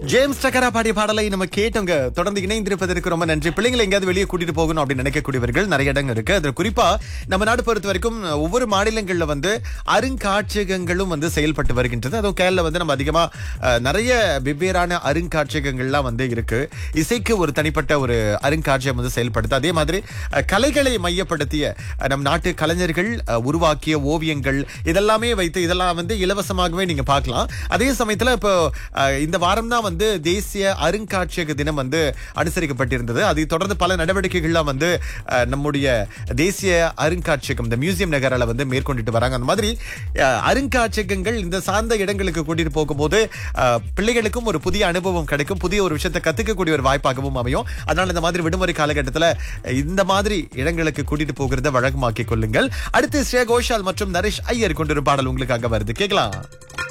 James டக்கரா பாடிய பாடலை நம்ம கேட்டோங்க தொடர்ந்து இணைந்திருப்பதற்கு ரொம்ப நன்றி பிள்ளைங்களை எங்கேயாவது வெளியே கூட்டிட்டு போகணும் அப்படின்னு நினைக்கக்கூடியவர்கள் நிறைய இடங்கள் இருக்கு அதுல குறிப்பா நம்ம நாடு பொறுத்த வரைக்கும் ஒவ்வொரு மாநிலங்கள்ல வந்து அருங்காட்சியகங்களும் வந்து செயல்பட்டு வருகின்றது அதுவும் கேரள வந்து நம்ம அதிகமா அஹ், நிறைய வெவ்வேறான அருங்காட்சியகங்கள்லாம் வந்து இருக்கு இசைக்கு ஒரு தனிப்பட்ட ஒரு அருங்காட்சியகம் வந்து செயல்படுது அதே மாதிரி அஹ், கலைகளை மையப்படுத்திய அஹ், நம் நாட்டு கலைஞர்கள் அஹ், உருவாக்கிய ஓவியங்கள் இதெல்லாமே வைத்து இதெல்லாம் வந்து இலவசமாகவே நீங்க பார்க்கலாம் அதே சமயத்துல இப்போ அஹ், இந்த வாரம் தான் வந்து தேசிய அருங்காட்சியக தினம் வந்து அனுசரிக்கப்பட்டிருந்தது அதை தொடர்ந்து பல நடவடிக்கைகள்லாம் வந்து அஹ், நம்முடைய தேசிய அருங்காட்சியகம் இந்த மியூசியம் நகரில் வந்து மேற்கொண்டுட்டு வராங்க அந்த மாதிரி அஹ், அருங்காட்சியகங்கள் இந்த சார்ந்த இடங்களுக்கு கூட்டிட்டு போகும்போது அஹ், பிள்ளைகளுக்கும் ஒரு புதிய அனுபவம் கிடைக்கும் புதிய ஒரு விஷயத்தை கத்துக்கக்கூடிய ஒரு வாய்ப்பாகவும் அமையும் அதனால இந்த மாதிரி விடுமுறை காலகட்டத்தில் இந்த மாதிரி இடங்களுக்கு கூட்டிட்டு போகிறத வழக்கமாக்கிக் கொள்ளுங்கள் அடுத்து ஸ்ரேயா கோஷால் மற்றும் நரேஷ் ஐயர் கொண்டு ஒரு பாடல் உங்களுக்காக வருது கேட்கலாம்